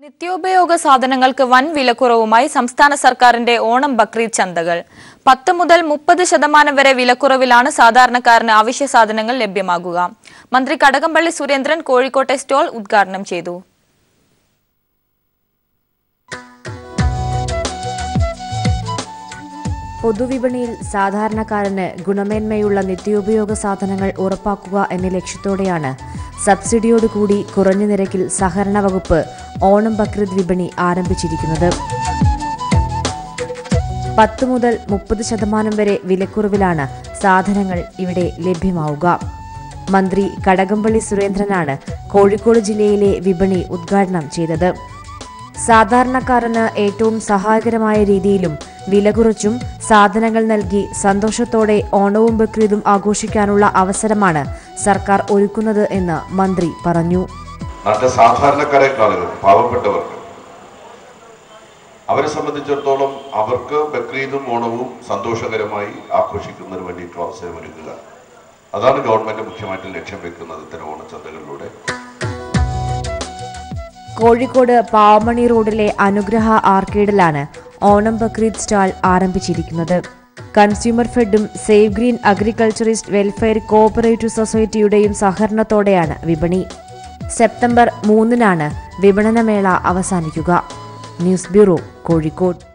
നിത്യോപയോഗ സാധനങ്ങൾക്ക് വൻ വിലക്കുറവുമായി സംസ്ഥാന സർക്കാരിന്റെ ഓണം ബക്രീദ് ചന്തകൾ പത്ത് മുതൽ മുപ്പത് ശതമാനം വരെ വിലക്കുറവിലാണ് സാധാരണക്കാരന് അവശ്യ സാധനങ്ങൾ ലഭ്യമാകുക മന്ത്രി കടകംപള്ളി സുരേന്ദ്രൻ കോഴിക്കോട്ടെ സ്റ്റോൾ ഉദ്ഘാടനം ചെയ്തു പൊതുവിപണിയിൽ സാധാരണക്കാരന് ഗുണമേന്മയുള്ള നിത്യോപയോഗ സാധനങ്ങൾ ഉറപ്പാക്കുക എന്ന ലക്ഷ്യത്തോടെയാണ് സബ്സിഡിയോടുകൂടി കുറഞ്ഞ നിരക്കിൽ സഹകരണ വകുപ്പ് ഓണം ബക്രീദ് വിപണി ആരംഭിച്ചിരിക്കുന്നത് പത്ത് മുതൽ മുപ്പത് ശതമാനം വരെ വിലക്കുറവിലാണ് സാധനങ്ങൾ ഇവിടെ ലഭ്യമാവുക മന്ത്രി കടകംപള്ളി സുരേന്ദ്രനാണ് കോഴിക്കോട് ജില്ലയിലെ വിപണി ഉദ്ഘാടനം ചെയ്തത് സാധാരണക്കാരന് ഏറ്റവും സഹായകരമായ രീതിയിലും വില കുറച്ചും സാധനങ്ങൾ നൽകി സന്തോഷത്തോടെ ഓണവും ബക്രീദും ആഘോഷിക്കാനുള്ള അവസരമാണ് സർക്കാർ ഒരുക്കുന്നത് എന്ന് മന്ത്രി പറഞ്ഞു നാട്ടിലെ സാധാരണക്കാരെക്കാളുകൾ പാവപ്പെട്ടവർക്ക് അവരെ സംബന്ധിച്ചിടത്തോളം അവർക്ക് ബക്രീദും ഓണവും സന്തോഷകരമായി ആഘോഷിക്കുന്നതിന് വേണ്ടിയിട്ടുള്ള അവസരം ഒരുക്കുക അതാണ് ഗവൺമെന്റ് മുഖ്യമായിട്ടും ലക്ഷ്യം വെക്കുന്നത് ഇത്തരം ഓണച്ചന്തകളിലൂടെ കോഴിക്കോട് പാവമണി റോഡിലെ അനുഗ്രഹ ആർക്കേഡിലാണ് ഓണം ബക്രീദ് സ്റ്റാൾ ആരംഭിച്ചിരിക്കുന്നത് കൺസ്യൂമർ ഫെഡും സേവ് ഗ്രീൻ അഗ്രികൾച്ചറിസ്റ്റ് വെൽഫെയർ കോഓപ്പറേറ്റീവ് സൊസൈറ്റിയുടെയും സഹകരണത്തോടെയാണ് വിപണി സെപ്റ്റംബർ മൂന്നിനാണ് വിപണനമേള അവസാനിക്കുക ന്യൂസ് ബ്യൂറോ കോഴിക്കോട്